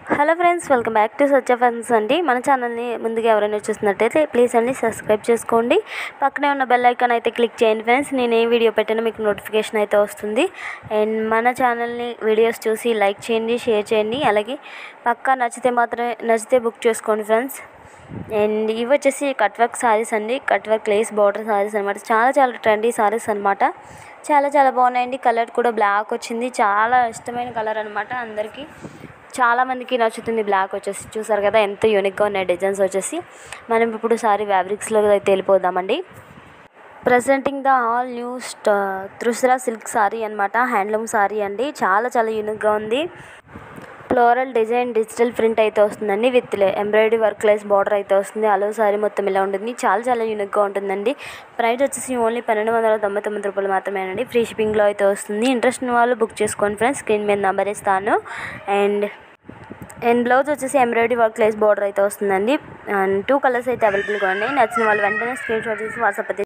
hello friends welcome back to Satya friends అండి మన ఛానల్ని ముందుగా ఎవరైనా చూస్తున్నట్టయితే ప్లీజ్ అండి సబ్స్క్రైబ్ చేసుకోండి పక్కనే ఉన్న బెల్ ఐకాన్ అయితే క్లిక్ చేయండి ఫ్రెండ్స్ నేను ఏ వీడియో పెట్టినా మీకు నోటిఫికేషన్ అయితే వస్తుంది అండ్ మన ఛానల్ని వీడియోస్ చూసి లైక్ చేయండి షేర్ చేయండి అలాగే పక్కా నచ్చితే మాత్రమే నచ్చితే బుక్ చేసుకోండి ఫ్రెండ్స్ అండ్ ఇవి వచ్చేసి కట్ వర్క్ సారీస్ అండి cut work lace border sarees అనమాట చాలా చాలా ట్రెండీ సారీస్ అనమాట చాలా చాలా బాగున్నాయండి కలర్ కూడా బ్లాక్ వచ్చింది చాలా ఇష్టమైన కలర్ అనమాట అందరికీ చాలా మందికి నచ్చుతుంది బ్లాక్ వచ్చేసి చూసారు కదా ఎంత యూనిక్గా ఉన్నాయి డిజైన్స్ వచ్చేసి మనం ఇప్పుడు సారీ ఫ్యాబ్రిక్స్లో అయితే వెళ్ళిపోదామండి ప్రజెంటింగ్ ద ఆల్ న్యూ స్టా త్రిశుర సిల్క్ సారీ అనమాట హ్యాండ్లూమ్ సారీ అండి చాలా చాలా యూనిక్గా ఉంది ఫ్లోరల్ డిజైన్ డిజిటల్ ప్రింట్ అయితే వస్తుందండి with embroidery work lace border అయితే వస్తుంది అలో సారీ మొత్తం ఇలా ఉంటుంది చాలా చాలా యూనిక్గా ఉంటుందండి ప్రైస్ వచ్చేసి ఓన్లీ పన్నెండు వందల తొంభై తొమ్మిది రూపాయలు మాత్రమేనండి ఫ్రీ షిప్పింగ్లో అయితే వస్తుంది ఇంట్రెస్ట్ ఉన్న వాళ్ళు బుక్ చేసుకోండి ఫ్రెండ్స్ స్క్రీన్ మీద నెంబర్ ఇస్తాను అండ్ అండ్ బ్లౌజ్ వచ్చేసి ఎంబ్రాయిడరీ వర్క్ లెస్ బార్డర్ అయితే వస్తుందండి అండ్ టూ కలర్స్ అయితే అవైలబుల్గా ఉన్నాయి నచ్చిన వాళ్ళు వెంటనే స్క్రీన్ షాట్ చేసి వాట్సాప్ అయితే